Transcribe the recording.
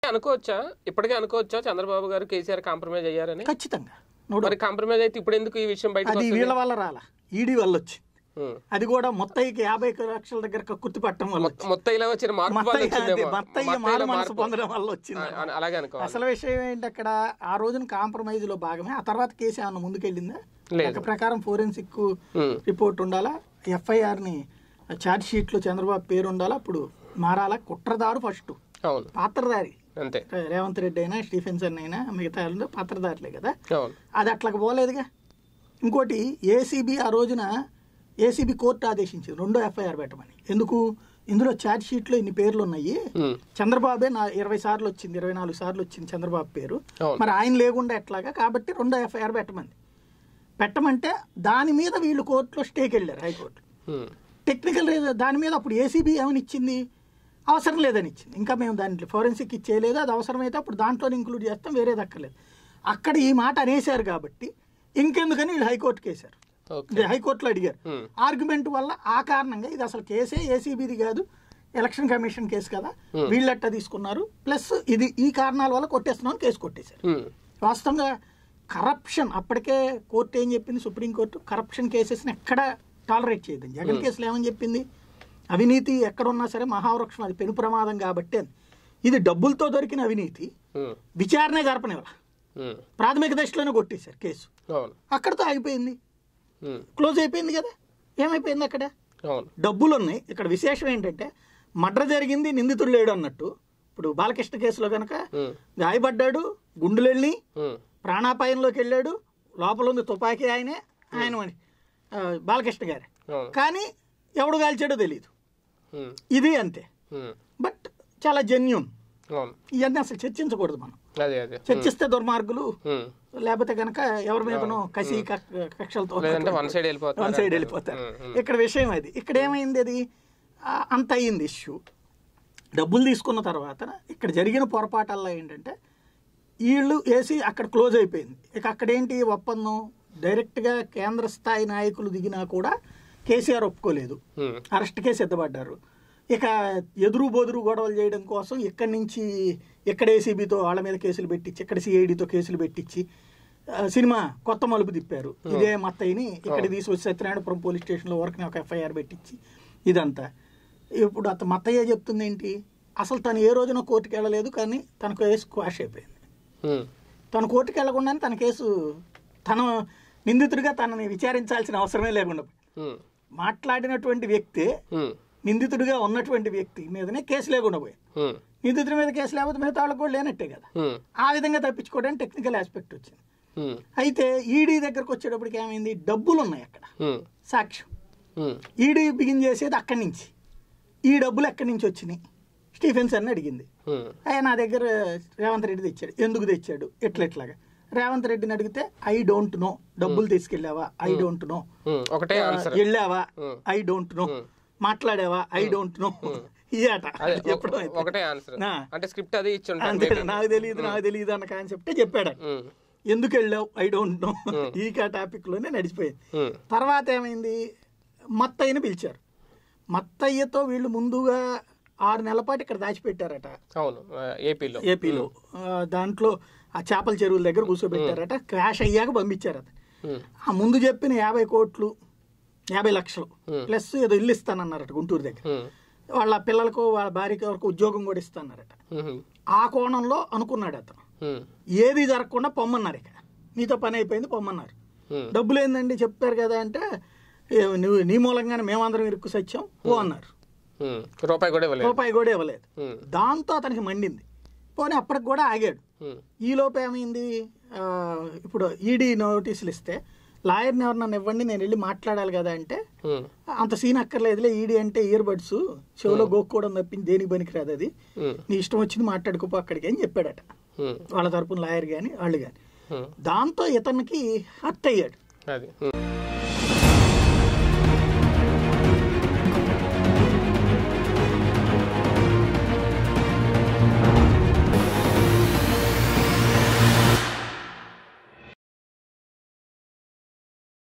అనుకోవచ్చా ఇప్పటికే అనుకోవచ్చా చంద్రబాబు గారు కేసీఆర్ కాంప్రమైజ్ అయ్యారని ఖచ్చితంగా నోడు మరి కాంప్రమైజ్ అయితే ఇప్పుడు ఎందుకు ఈ విషయం బయటకు అది వీళ్ళ వల్ల రాలా ఈడీ వల్ల వచ్చింది ఉమ్. అది కూడా మొత్తాయికి యాభై లక్షల దగ్గర కక్కుర్తి పట్టడం వల్ల వచ్చింది. మొత్తం ఇలా వచ్చిన మార్పు వల్ల మొత్తయ్య అదే, వచ్చిందేమో. మొత్తయ్య మొత్తం మారు ఇలా మనసు మార్పు. పొందడం వల్ల వచ్చింది ఆ, ఆ, అలాగే అనుకోవాలి అసలు విషయం ఏంటి అక్కడ ఆ రోజున కాంప్రమైజ్ లో భాగమే ఆ తర్వాత కేసు ఏమన్నా ముందుకెళ్ళిందా లేదు. లెక్క ప్రకారం ఫోరెన్సిక్ ఉమ్. రిపోర్ట్ ఉండాలా ఎఫ్ఐఆర్ ని ఛార్జ్ షీట్ లో చంద్రబాబు పేరు ఉండాలా అప్పుడు మారాలా కుట్రదారు ఫస్ట్ అవును పాత్రధారి అంతే రేవంత్ రెడ్డి అయినా స్టీఫెన్సన్ అయినా మిగతా వాళ్ళు పాత్రధారులే కదా అవును అది అట్లకు పోలేదుగా ఇంకోటి ఏసీబీ ఆ రోజున ఏసీబీ కోర్టు ఆదేశించింది రెండో ఎఫ్ఐఆర్ పెట్టమని ఎందుకు ఇందులో ఛార్జ్ షీట్లో ఇన్ని పేర్లు ఉన్నాయి ఉమ్. చంద్రబాబే నా ఇరవై సార్లు వచ్చింది ఇరవై నాలుగు సార్లు వచ్చింది చంద్రబాబు పేరు అవును. మరి ఆయన లేకుండా ఎట్లాగా కాబట్టి రెండో ఎఫ్ఐఆర్ పెట్టమంది పెట్టమంటే దాని మీద వీళ్ళు కోర్టులో స్టేకి వెళ్ళారు హైకోర్టు ఉమ్. టెక్నికల్ రీజన్ దాని మీద అప్పుడు ఏసీబీ ఏమని ఇచ్చింది అవసరం లేదని ఇచ్చింది ఇంకా మేము దాంట్లో ఫోరెన్సిక్ ఇచ్చేయలేదు అది అవసరమైతే అప్పుడు దాంట్లో ఇంక్లూడ్ చేస్తాం వేరే దక్కలేదు అక్కడ ఈ మాట అనేశారు కాబట్టి ఇంకెందుకని వీళ్ళు హైకోర్టుకి వేశారు ఓకే ఇది హైకోర్టులో అడిగారు Hmm. ఆర్గ్యుమెంట్ వల్ల ఆ కారణంగా ఇది అసలు కేసే ఏసీబీది కాదు ఎలక్షన్ కమిషన్ కేసు కదా వీళ్ళట్ట తీసుకున్నారు ప్లస్ ఇది ఈ కారణాల వల్ల కొట్టేస్తున్నాం కేసు కొట్టేశారు ఉమ్. వాస్తవంగా కరప్షన్ అప్పటికే కోర్టు ఏం చెప్పింది సుప్రీంకోర్టు కరప్షన్ కేసెస్ని ఎక్కడ టాలరేట్ చేయదు జగన్ కేసులో ఏమని చెప్పింది అవినీతి ఎక్కడున్నా సరే మహావృక్షం అది పెను ప్రమాదం కాబట్టి అని ఇది డబ్బులతో దొరికిన అవినీతి ఉమ్. విచారణ జరపనివ్వాల ఉమ్. ప్రాథమిక దశలోనే కొట్టేశారు కేసు అవును అక్కడితో ఆగిపోయింది ఉమ్. క్లోజ్ అయిపోయింది కదా ఏమైపోయింది అక్కడ అవును డబ్బులు ఉన్నాయి ఇక్కడ విశేషం ఏంటంటే మర్డర్ జరిగింది నిందితుడు లేడు అన్నట్టు ఇప్పుడు బాలకృష్ణ కేసులో కనుక ఉమ్. గాయపడ్డాడు గుండెలెళ్ళి ఉమ్. ప్రాణాపాయంలోకి వెళ్ళాడు లోపల ఉంది తుపాకీ ఆయనే ఆయన మరి, ఆ, బాలకృష్ణ గారే అవును కానీ ఎవడు కాల్చాడో తెలియదు ఉమ్. ఇది అంతే ఉమ్. బట్ చాలా జెన్యున్ అవును ఇవన్నీ అసలు చర్చించకూడదు మనం అదే అదే చర్చిస్తే దుర్మార్గులు ఉమ్. లేకపోతే కనుక ఎవరి మీదనో కసి కక్- కక్షలతో లేదంటే వన్ సైడ్ వెళ్ళిపోతున్నారు వన్ సైడ్ వెళ్ళిపోతారు ఉమ్, ఉమ్. ఇక్కడ విషయం అది ఇక్కడ ఏమైంది అది ఆ, అంత అయింది ఇష్యూ డబ్బులు తీసుకున్న తర్వాత ఇక్కడ జరిగిన పొరపాటల్లో ఏంటంటే వీళ్ళు వేసి అక్కడ క్లోజ్ అయిపోయింది ఇక అక్కడ ఏంటి ఒప్పందం డైరెక్ట్గా కేంద్ర స్థాయి నాయకులు దిగినా కూడా కేసీఆర్ ఒప్పుకోలేదు ఉమ్. అరెస్ట్కే సిద్ధపడ్డారు ఇక ఎదురు బొదురు గొడవలు చేయడం కోసం ఇక్కడి నుంచి ఇక్కడ ఏసీబీతో వాళ్ళ మీద కేసులు పెట్టించి ఇక్కడ సిఐడితో కేసులు పెట్టించి ఆ, సినిమా కొత్త మలుపు తిప్పారు ఇదే మత్తయ్యని ఇక్కడ తీసుకొచ్చి సత్యనారాయణపురం పోలీస్ స్టేషన్లో వరకు ఒక ఎఫ్ఐఆర్ పెట్టించి ఇదంతా ఇప్పుడు అత మత్తయ్య చెప్తుంది ఏంటి అసలు తను ఏ రోజున కోర్టుకు వెళ్ళలేదు కానీ తన కేసు క్వాష్ అయిపోయింది ఉమ్. తను కోర్టుకు వెళ్ళకుండానే తన కేసు తను నిందితుడిగా తనని విచారించాల్సిన అవసరమే లేకుండా పోయింది. ఉమ్. మాట్లాడినటువంటి వ్యక్తే ఉమ్. నిందితుడిగా ఉన్నటువంటి వ్యక్తి మీదనే కేసు లేకుండా పోయింది ఉమ్. నిందితుడి మీద కేసు లేకపోతే మిగతా వాళ్ళకి కూడా లేనట్టే కదా ఉమ్. ఆ విధంగా తప్పించుకోవడానికి టెక్నికల్ ఆస్పెక్ట్ వచ్చింది ఉమ్. అయితే ఈడీ దగ్గరకు వచ్చేటప్పటికి ఏమైంది డబ్బులు ఉన్నాయి అక్కడ ఉమ్. సాక్ష్యం ఉమ్. ఈడీ బిగిన్ చేసేది అక్కడి నుంచి ఈ డబ్బులు ఎక్కడి నుంచి వచ్చినాయి స్టీఫెన్స్ అని అడిగింది ఉమ్. ఆయన నా దగ్గర రేవంత్ రెడ్డి తెచ్చాడు ఎందుకు తెచ్చాడు ఎట్లా ఎట్లాగా రేవంత్ రెడ్డిని అడిగితే ఐ డోంట్ నో డబ్బులు తీసుకెళ్ళావా ఐ డోంట్ నో ఉమ్. ఒకటే ఆన్సర్ వెళ్ళావా Hmm. ఐ డోంట్ నో మాట్లాడావా ఐ డోంట్ నో ఈ ఆట అదే ఒక- ఎప్పుడో అయితే. ఒకటే ఆన్సర్ ఆ. అంటే స్క్రిప్ట్ అది ఇచ్చి ఉంటారు అంతే maybe. నాకు తెలియదు నాకు తెలియదు అన్న కాన్సెప్టే చెప్పాడు ఆయన. ఉమ్. ఎందుకు వెళ్ళావు ఐ డోంట్ నో ఈ టాపిక్ లోనే నడిచిపోయింది ఉమ్. తర్వాత ఏమైంది మత్తయ్యని పిలిచారు మత్తయ్యతో వీళ్ళు ముందుగా ఆరు నెలల పాటు ఇక్కడ దాచిపెట్టారట అవును ఆ, ఏపీలో ఏపీలో ఆ, దాంట్లో ఆ చేపల చెరువుల దగ్గర కూర్చోబెట్టారట క్రాష్ అయ్యాక పంపించారట ఉమ్. ఆ ముందు చెప్పిన యాభై కోట్లు యాభై లక్షలు ప్లస్ ఏదో ఇల్లు ఇస్తానన్నారట గుంటూరు దగ్గర ఉమ్. వాళ్ళ పిల్లలకు వాళ్ళ భార్యకి వరకు ఉద్యోగం కూడా ఇస్తానన్నారట ఉమ్. ఆ కోణంలో అనుకున్నాడు అతను ఉమ్. ఏది జరగకుండా పొమ్మన్నారు ఇక మీతో పని అయిపోయింది పొమ్మన్నారు ఉమ్. డబ్బులు ఏందండి చెప్పారు కదా అంటే "ఏ, నువ్వు నీ మూలంగానే మేమందరం ఇరుక్కు సత్యం ఓ అన్నారు ఉమ్. రూపాయి కూడా ఇవ్వలేదు రూపాయి కూడా ఇవ్వలేదు ఉమ్. దాంతో అతనికి మండింది పోనీ అప్పటికి కూడా ఆగాడు ఉమ్. ఈ లోపు ఏమైంది ఆ, ఇప్పుడు ఈడీ నోటీసులు ఇస్తే లాయర్ని ఎవరినన్నా ఇవ్వండి నేను వెళ్ళి మాట్లాడాలి కదా అంటే ఉమ్. అంత సీన్ అక్కర్లేదులే ఈడీ అంటే ఇయర్ బడ్స్ చెవిలో గోక్కోవడం తప్పించి దేనికి పనికిరాదు అది ఉమ్. నీ ఇష్టం వచ్చింది మాట్లాడుకోపో అక్కడికి అని చెప్పాడట ఉమ్. వాళ్ళ తరపున లాయర్ కానీ వాళ్ళు కానీ ఉమ్. దాంతో ఇతనికి హర్ట్ అయ్యాడు అది ఉమ్.